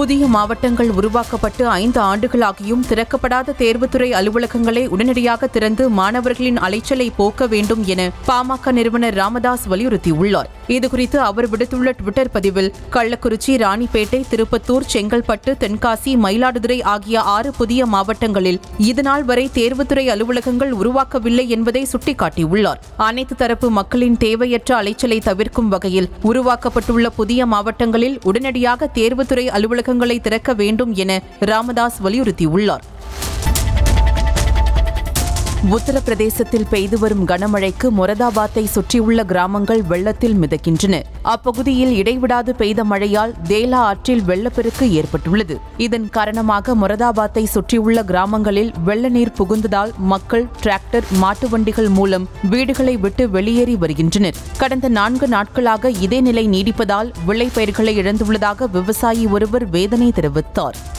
புதிய மாவட்டங்கள் உருவாக்கப்பட்டு ஐந்து ஆண்டுகளாகியும் திறக்கப்படாத தேர்வுத்துறை அலுவலகங்களை உடனடியாக திறந்து மாணவர்களின் அலைச்சலை போக்க வேண்டும் என பாமக நிறுவனர் ராமதாஸ் வலியுறுத்தியுள்ளார் இதுகுறித்து அவர் விடுத்துள்ள டுவிட்டர் பதிவில் கள்ளக்குறிச்சி ராணிப்பேட்டை திருப்பத்தூர் செங்கல்பட்டு தென்காசி மயிலாடுதுறை ஆகிய ஆறு புதிய மாவட்டங்களில் இதுநாள் வரை தேர்வுத்துறை அலுவலகங்கள் உருவாக்கவில்லை என்பதை சுட்டிக்காட்டியுள்ளார் அனைத்து தரப்பு மக்களின் தேவையற்ற அலைச்சலை தவிர்க்கும் வகையில் உருவாக்கப்பட்டுள்ள புதிய மாவட்டங்களில் உடனடியாக தேர்வுத்துறை அலுவலகங்களை திறக்க வேண்டும் என ராமதாஸ் வலியுறுத்தியுள்ளார் உத்தரப்பிரதேசத்தில் பெய்து வரும் கனமழைக்கு மொரதாபாத்தை சுற்றியுள்ள கிராமங்கள் வெள்ளத்தில் மிதக்கின்றன அப்பகுதியில் இடைவிடாது பெய்த மழையால் தேலா ஆற்றில் வெள்ளப்பெருக்கு ஏற்பட்டுள்ளது இதன் காரணமாக மொரதாபாத்தை சுற்றியுள்ள கிராமங்களில் வெள்ள நீர் புகுந்ததால் மக்கள் டிராக்டர் மாட்டு வண்டிகள் மூலம் வீடுகளை விட்டு வெளியேறி வருகின்றனர் கடந்த நான்கு நாட்களாக இதே நிலை நீடிப்பதால் விளைபயிர்களை இழந்துள்ளதாக விவசாயி ஒருவர் வேதனை தெரிவித்தார்